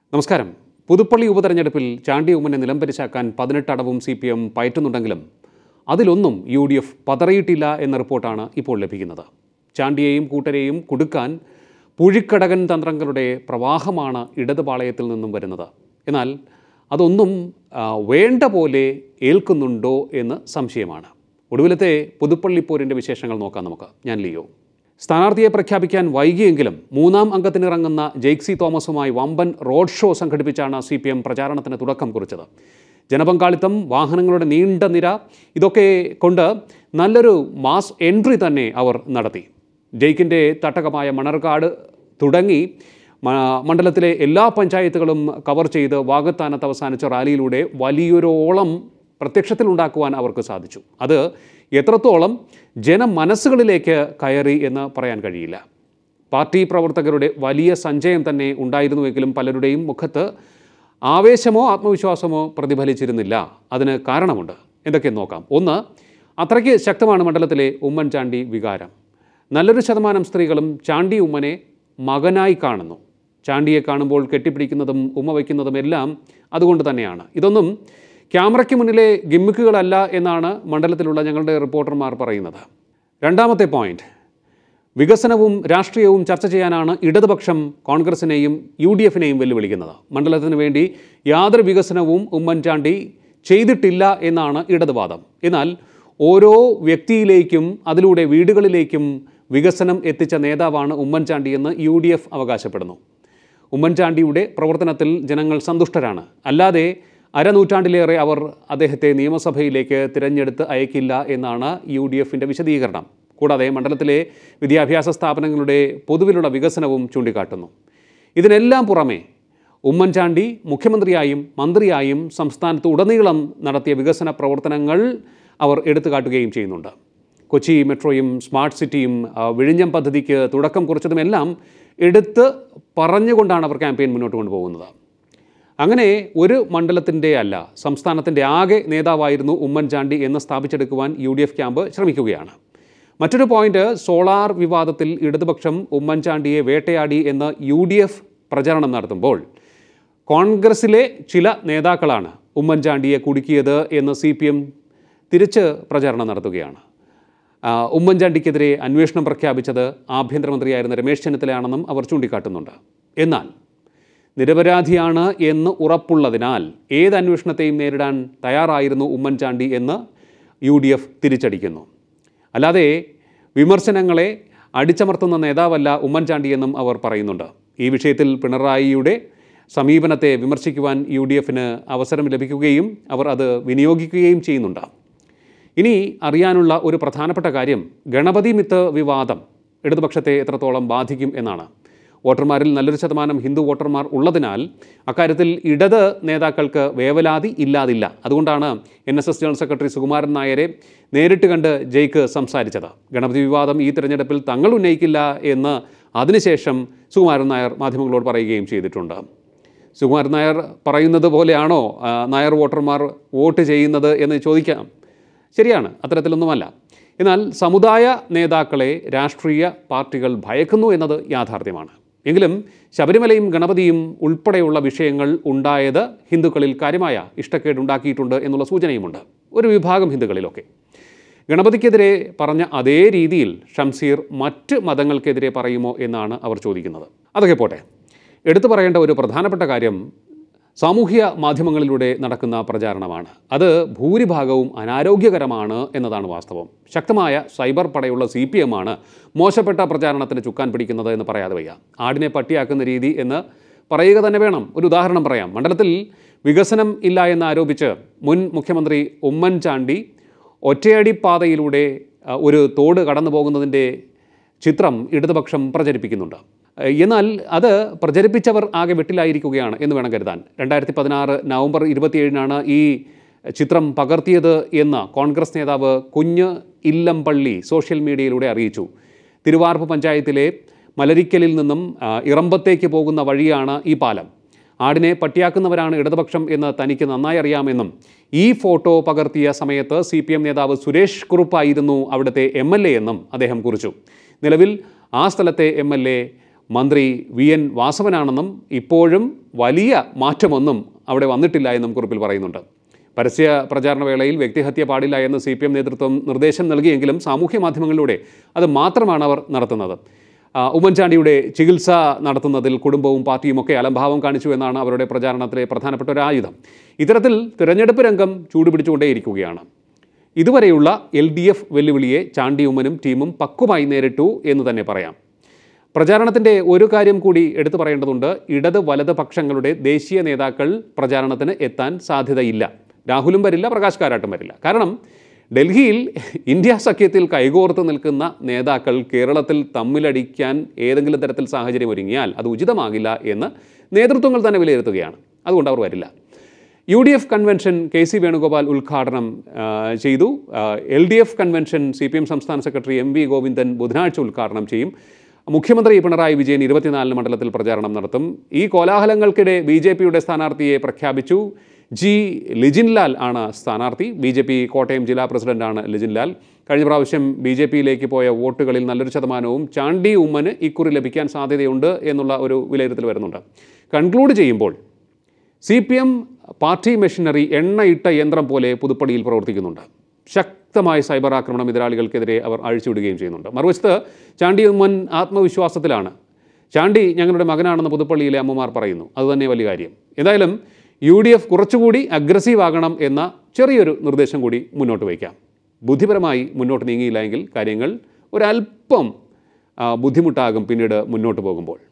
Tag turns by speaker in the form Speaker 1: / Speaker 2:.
Speaker 1: നമസ്കാരം പുതുപ്പള്ളി ഉപതെരഞ്ഞെടുപ്പിൽ ചാണ്ടി ഉമ്മനെ നിലംപരിശാക്കാൻ പതിനെട്ട് അടവും സി പി എം പയറ്റുന്നുണ്ടെങ്കിലും അതിലൊന്നും യു ഡി എഫ് പതറിയിട്ടില്ല എന്ന റിപ്പോർട്ടാണ് ഇപ്പോൾ ലഭിക്കുന്നത് ചാണ്ടിയെയും കൂട്ടരെയും കുടുക്കാൻ പുഴിക്കടകൻ തന്ത്രങ്ങളുടെ പ്രവാഹമാണ് ഇടതുപാളയത്തിൽ നിന്നും വരുന്നത് എന്നാൽ അതൊന്നും ആ, വേണ്ട പോലെ ഏൽക്കുന്നുണ്ടോ എന്ന് സംശയമാണ് ഒടുവിലത്തെ പുതുപ്പള്ളി പോരിൻ്റെ വിശേഷങ്ങൾ നോക്കാം നമുക്ക് ഞാൻ ലിയോ സ്ഥാനാർത്ഥിയെ പ്രഖ്യാപിക്കാൻ വൈകിയെങ്കിലും മൂന്നാം അംഗത്തിനിറങ്ങുന്ന ജെയ്ക്സി തോമസുമായി വമ്പൻ റോഡ് ഷോ സംഘടിപ്പിച്ചാണ് സി പി എം പ്രചാരണത്തിന് തുടക്കം കുറിച്ചത് ജനപങ്കാളിത്തം വാഹനങ്ങളുടെ നീണ്ട നിര ഇതൊക്കെ കൊണ്ട് നല്ലൊരു മാസ് എൻട്രി തന്നെ അവർ നടത്തി ജെയ്ക്കിൻ്റെ തട്ടകമായ മണർക്കാട് തുടങ്ങി മ- മണ്ഡലത്തിലെ എല്ലാ പഞ്ചായത്തുകളും കവർ ചെയ്ത് വാഗത്താനത്ത് അവസാനിച്ച റാലിയിലൂടെ വലിയൊരോളം പ്രത്യക്ഷത്തിലുണ്ടാക്കുവാൻ അവർക്ക് സാധിച്ചു അത് എത്രത്തോളം ജനമനസ്സുകളിലേക്ക് കയറി എന്ന് പറയാൻ കഴിയില്ല പാർട്ടി പ്രവർത്തകരുടെ വലിയ സഞ്ചയം തന്നെ ഉണ്ടായിരുന്നുവെങ്കിലും പലരുടെയും മുഖത്ത് ആവേശമോ ആത്മവിശ്വാസമോ പ്രതിഫലിച്ചിരുന്നില്ല അതിന് കാരണമുണ്ട് എന്തൊക്കെ നോക്കാം ഒന്ന് അത്രയ്ക്ക് ശക്തമാണ് മണ്ഡലത്തിലെ ഉമ്മൻചാണ്ടി വികാരം നല്ലൊരു ശതമാനം സ്ത്രീകളും ചാണ്ടി ഉമ്മനെ മകനായി കാണുന്നു ചാണ്ടിയെ കാണുമ്പോൾ കെട്ടിപ്പിടിക്കുന്നതും ഉമ്മ വയ്ക്കുന്നതും എല്ലാം അതുകൊണ്ട് തന്നെയാണ് ഇതൊന്നും ക്യാമറയ്ക്ക് മുന്നിലെ ഗിമ്മിക്കുകളല്ല എന്നാണ് മണ്ഡലത്തിലുള്ള ഞങ്ങളുടെ റിപ്പോർട്ടർമാർ പറയുന്നത് രണ്ടാമത്തെ പോയിന്റ് വികസനവും രാഷ്ട്രീയവും ചർച്ച ചെയ്യാനാണ് ഇടതുപക്ഷം കോൺഗ്രസിനെയും യു ഡി എഫിനെയും വെല്ലുവിളിക്കുന്നത് മണ്ഡലത്തിന് വേണ്ടി യാതൊരു വികസനവും ഉമ്മൻചാണ്ടി ചെയ്തിട്ടില്ല എന്നാണ് ഇടതുവാദം എന്നാൽ ഓരോ വ്യക്തിയിലേക്കും അതിലൂടെ വീടുകളിലേക്കും വികസനം എത്തിച്ച നേതാവാണ് ഉമ്മൻചാണ്ടി എന്ന് യു ഡി എഫ് അവകാശപ്പെടുന്നു ഉമ്മൻചാണ്ടിയുടെ പ്രവർത്തനത്തിൽ ജനങ്ങൾ സന്തുഷ്ടരാണ് അല്ലാതെ അരനൂറ്റാണ്ടിലേറെ അവർ അദ്ദേഹത്തെ നിയമസഭയിലേക്ക് തിരഞ്ഞെടുത്ത് അയക്കില്ല എന്നാണ് യു ഡി എഫിൻ്റെ വിശദീകരണം കൂടാതെ മണ്ഡലത്തിലെ വിദ്യാഭ്യാസ സ്ഥാപനങ്ങളുടെ പൊതുവിലുള്ള വികസനവും ചൂണ്ടിക്കാട്ടുന്നു ഇതിനെല്ലാം പുറമെ ഉമ്മൻചാണ്ടി മുഖ്യമന്ത്രിയായും മന്ത്രിയായും സംസ്ഥാനത്ത് ഉടനീളം നടത്തിയ വികസന പ്രവർത്തനങ്ങൾ അവർ എടുത്തു കാട്ടുകയും ചെയ്യുന്നുണ്ട് കൊച്ചി മെട്രോയും സ്മാർട്ട് സിറ്റിയും ആ, വിഴിഞ്ഞം പദ്ധതിക്ക് തുടക്കം കുറിച്ചതുമെല്ലാം എടുത്ത് പറഞ്ഞുകൊണ്ടാണ് അവർ ക്യാമ്പയിൻ മുന്നോട്ട് കൊണ്ടുപോകുന്നത് അങ്ങനെ ഒരു മണ്ഡലത്തിൻ്റെ അല്ല സംസ്ഥാനത്തിൻ്റെ ആകെ നേതാവായിരുന്നു ഉമ്മൻചാണ്ടി എന്ന് സ്ഥാപിച്ചെടുക്കുവാൻ യു ഡി എഫ് ക്യാമ്പ് ശ്രമിക്കുകയാണ് മറ്റൊരു പോയിന്റ് സോളാർ വിവാദത്തിൽ ഇടതുപക്ഷം ഉമ്മൻചാണ്ടിയെ വേട്ടയാടി എന്ന് യു ഡി എഫ് പ്രചരണം നടത്തുമ്പോൾ കോൺഗ്രസിലെ ചില നേതാക്കളാണ് ഉമ്മൻചാണ്ടിയെ കുടുക്കിയത് എന്ന് സി പി എം തിരിച്ച് പ്രചാരണം നടത്തുകയാണ് ആ, ഉമ്മൻചാണ്ടിക്കെതിരെ അന്വേഷണം പ്രഖ്യാപിച്ചത് ആഭ്യന്തരമന്ത്രിയായിരുന്ന രമേശ് ചെന്നിത്തലയാണെന്നും അവർ ചൂണ്ടിക്കാട്ടുന്നുണ്ട് എന്നാൽ നിരപരാധിയാണ് എന്ന് ഉറപ്പുള്ളതിനാൽ ഏത് അന്വേഷണത്തെയും നേരിടാൻ തയ്യാറായിരുന്നു ഉമ്മൻചാണ്ടി എന്ന് യു ഡി എഫ് തിരിച്ചടിക്കുന്നു അല്ലാതെ വിമർശനങ്ങളെ അടിച്ചമർത്തുന്ന നേതാവല്ല ഉമ്മൻചാണ്ടി എന്നും അവർ പറയുന്നുണ്ട് ഈ വിഷയത്തിൽ പിണറായിയുടെ സമീപനത്തെ വിമർശിക്കുവാൻ യു ഡി എഫിന് അവസരം ലഭിക്കുകയും അവർ അത് വിനിയോഗിക്കുകയും ചെയ്യുന്നുണ്ട് ഇനി അറിയാനുള്ള ഒരു പ്രധാനപ്പെട്ട കാര്യം ഗണപതി മിത്ത് വിവാദം ഇടതുപക്ഷത്തെ എത്രത്തോളം ബാധിക്കും എന്നാണ് വോട്ടർമാരിൽ നല്ലൊരു ശതമാനം ഹിന്ദു വോട്ടർമാർ ഉള്ളതിനാൽ അക്കാര്യത്തിൽ ഇടത് നേതാക്കൾക്ക് വേവലാതി ഇല്ലാതില്ല അതുകൊണ്ടാണ് N S S general secretary Sukumaran നായരെ നേരിട്ട് കണ്ട് ജയ്ക്ക് സംസാരിച്ചത് ഗണപതി വിവാദം ഈ തിരഞ്ഞെടുപ്പിൽ തങ്ങൾ ഉന്നയിക്കില്ല എന്ന് അതിനുശേഷം സുകുമാരൻ നായർ മാധ്യമങ്ങളോട് പറയുകയും ചെയ്തിട്ടുണ്ട് സുകുമാരൻ നായർ പറയുന്നത് പോലെയാണോ ആ, നായർ വോട്ടർമാർ വോട്ട് ചെയ്യുന്നത് എന്ന് ചോദിക്കാം ശരിയാണ് അത്തരത്തിലൊന്നുമല്ല എന്നാൽ സമുദായ നേതാക്കളെ രാഷ്ട്രീയ പാർട്ടികൾ ഭയക്കുന്നു എന്നത് യാഥാർത്ഥ്യമാണ് എങ്കിലും ശബരിമലയും ഗണപതിയും ഉൾപ്പെടെയുള്ള വിഷയങ്ങൾ ഉണ്ടായത് ഹിന്ദുക്കളിൽ കാര്യമായ ഇഷ്ടക്കേടുണ്ടാക്കിയിട്ടുണ്ട് എന്നുള്ള സൂചനയുമുണ്ട് ഒരു വിഭാഗം ഹിന്ദുക്കളിലൊക്കെ ഗണപതിക്കെതിരെ പറഞ്ഞ അതേ രീതിയിൽ ഷംസീർ മറ്റ് മതങ്ങൾക്കെതിരെ പറയുമോ എന്നാണ് അവർ ചോദിക്കുന്നത് അതൊക്കെ പോട്ടെ എടുത്തു പറയേണ്ട ഒരു പ്രധാനപ്പെട്ട കാര്യം സാമൂഹ്യ മാധ്യമങ്ങളിലൂടെ നടക്കുന്ന പ്രചാരണമാണ് അത് ഭൂരിഭാഗവും അനാരോഗ്യകരമാണ് എന്നതാണ് വാസ്തവം ശക്തമായ സൈബർ പടയുള്ള സി പി എം ആണ് മോശപ്പെട്ട പ്രചാരണത്തിന് ചുക്കാൻ പിടിക്കുന്നത് എന്ന് പറയാതെ വയ്യ ആടിനെ പട്ടിയാക്കുന്ന രീതി എന്ന് പറയുക തന്നെ വേണം ഒരു ഉദാഹരണം പറയാം മണ്ഡലത്തിൽ വികസനം ഇല്ല എന്ന് ആരോപിച്ച് മുൻ മുഖ്യമന്ത്രി ഉമ്മൻചാണ്ടി ഒറ്റയടി പാതയിലൂടെ ആ, ഒരു തോട് കടന്നു പോകുന്നതിൻ്റെ ചിത്രം ഇടതുപക്ഷം പ്രചരിപ്പിക്കുന്നുണ്ട് ഏഹ് എന്നാൽ അത് പ്രചരിപ്പിച്ചവർ ആകെ വെട്ടിലായിരിക്കുകയാണ് എന്ന് വേണം കരുതാൻ രണ്ടായിരത്തി പതിനാറ് നവംബർ ഇരുപത്തിയേഴിനാണ് ഈ ചിത്രം പകർത്തിയത് എന്ന് കോൺഗ്രസ് നേതാവ് കുഞ്ഞ് ഇല്ലംപള്ളി സോഷ്യൽ മീഡിയയിലൂടെ അറിയിച്ചു തിരുവാർപ്പ് പഞ്ചായത്തിലെ മലരിക്കലിൽ നിന്നും ആ, ഇറമ്പത്തേക്ക് പോകുന്ന വഴിയാണ് ഈ പാലം ആടിനെ പട്ടിയാക്കുന്നവരാണ് ഇടതുപക്ഷം എന്ന് തനിക്ക് നന്നായി അറിയാമെന്നും ഈ ഫോട്ടോ പകർത്തിയ സമയത്ത് സി പി എം നേതാവ് സുരേഷ് കുറുപ്പായിരുന്നു അവിടുത്തെ എം എൽ എ എന്നും അദ്ദേഹം കുറിച്ചു നിലവിൽ ആ സ്ഥലത്തെ എം എൽ എ മന്ത്രി വി എൻ വാസവനാണെന്നും ഇപ്പോഴും വലിയ മാറ്റമൊന്നും അവിടെ വന്നിട്ടില്ല എന്നും കുറിപ്പിൽ പറയുന്നുണ്ട് പരസ്യ പ്രചാരണ വേളയിൽ വ്യക്തിഹത്യ പാടില്ല എന്ന് സി പി എം നേതൃത്വം നിർദ്ദേശം നൽകിയെങ്കിലും സാമൂഹ്യ മാധ്യമങ്ങളിലൂടെ അത് മാത്രമാണ് അവർ നടത്തുന്നത് ആ, ഉമ്മൻചാണ്ടിയുടെ ചികിത്സ നടത്തുന്നതിൽ കുടുംബവും പാർട്ടിയും ഒക്കെ അലംഭാവം കാണിച്ചു എന്നാണ് അവരുടെ പ്രചാരണത്തിലെ പ്രധാനപ്പെട്ട ഒരു ആയുധം ഇത്തരത്തിൽ തിരഞ്ഞെടുപ്പ് രംഗം ചൂടുപിടിച്ചുകൊണ്ടേയിരിക്കുകയാണ് ഇതുവരെയുള്ള എൽ ഡി എഫ് വെല്ലുവിളിയെ ചാണ്ടി ഉമ്മനും ടീമും പക്വമായി നേരിട്ടു എന്ന് തന്നെ പറയാം പ്രചാരണത്തിൻ്റെ ഒരു കാര്യം കൂടി എടുത്തു പറയേണ്ടതുണ്ട് ഇടത് വലത് പക്ഷങ്ങളുടെ ദേശീയ നേതാക്കൾ പ്രചാരണത്തിന് എത്താൻ സാധ്യതയില്ല രാഹുലും വരില്ല പ്രകാശ് കാരാട്ടും വരില്ല കാരണം ഡൽഹിയിൽ ഇന്ത്യ സഖ്യത്തിൽ കൈകോർത്ത് നിൽക്കുന്ന നേതാക്കൾ കേരളത്തിൽ തമ്മിലടിക്കാൻ ഏതെങ്കിലും തരത്തിൽ സാഹചര്യം ഒരുങ്ങിയാൽ അത് ഉചിതമാകില്ല എന്ന് നേതൃത്വങ്ങൾ തന്നെ വിലയിരുത്തുകയാണ് അതുകൊണ്ട് അവർ വരില്ല U D F convention K C Venugopal ഉദ്ഘാടനം ആ, ചെയ്തു L D F convention C P M സംസ്ഥാന സെക്രട്ടറി എം വി ഗോവിന്ദൻ ബുധനാഴ്ച ഉദ്ഘാടനം ചെയ്യും മുഖ്യമന്ത്രി പിണറായി വിജയൻ ഇരുപത്തിനാലിന് മണ്ഡലത്തിൽ പ്രചാരണം നടത്തും ഈ കോലാഹലങ്ങൾക്കിടെ ബി ജെ പിയുടെ സ്ഥാനാർത്ഥിയെ പ്രഖ്യാപിച്ചു ജി ലിജിൻലാൽ ആണ് സ്ഥാനാർത്ഥി ബി ജെ പി കോട്ടയം ജില്ലാ പ്രസിഡന്റാണ് ലിജിൻലാൽ കഴിഞ്ഞ പ്രാവശ്യം ബി ജെ പിയിലേക്ക് പോയ വോട്ടുകളിൽ നല്ലൊരു ശതമാനവും ചാണ്ടി ഉമ്മന് ഇക്കുറി ലഭിക്കാൻ സാധ്യതയുണ്ട് എന്നുള്ള ഒരു വിലയിരുത്തൽ വരുന്നുണ്ട് കൺക്ലൂഡ് ചെയ്യുമ്പോൾ C P M party machinery എണ്ണയിട്ട യന്ത്രം പോലെ പുതുപ്പള്ളിയിൽ പ്രവർത്തിക്കുന്നുണ്ട് ശക്തമായ സൈബർ ആക്രമണം എതിരാളികൾക്കെതിരെ അവർ അഴിച്ചുവിടുകയും ചെയ്യുന്നുണ്ട് മറുവശത്ത് ചാണ്ടി ഉമ്മൻ ആത്മവിശ്വാസത്തിലാണ് ചാണ്ടി ഞങ്ങളുടെ മകനാണെന്ന് പുതുപ്പള്ളിയിലെ അമ്മമാർ പറയുന്നു അതുതന്നെ വലിയ കാര്യം എന്തായാലും യു ഡി എഫ് കുറച്ചുകൂടി അഗ്രസീവ് ആകണം എന്ന ചെറിയൊരു നിർദ്ദേശം കൂടി മുന്നോട്ട് വയ്ക്കാം ബുദ്ധിപരമായി മുന്നോട്ട് നീങ്ങിയില്ല എങ്കിൽ കാര്യങ്ങൾ ഒരല്പം ആ, ബുദ്ധിമുട്ടാകും പിന്നീട് മുന്നോട്ട് പോകുമ്പോൾ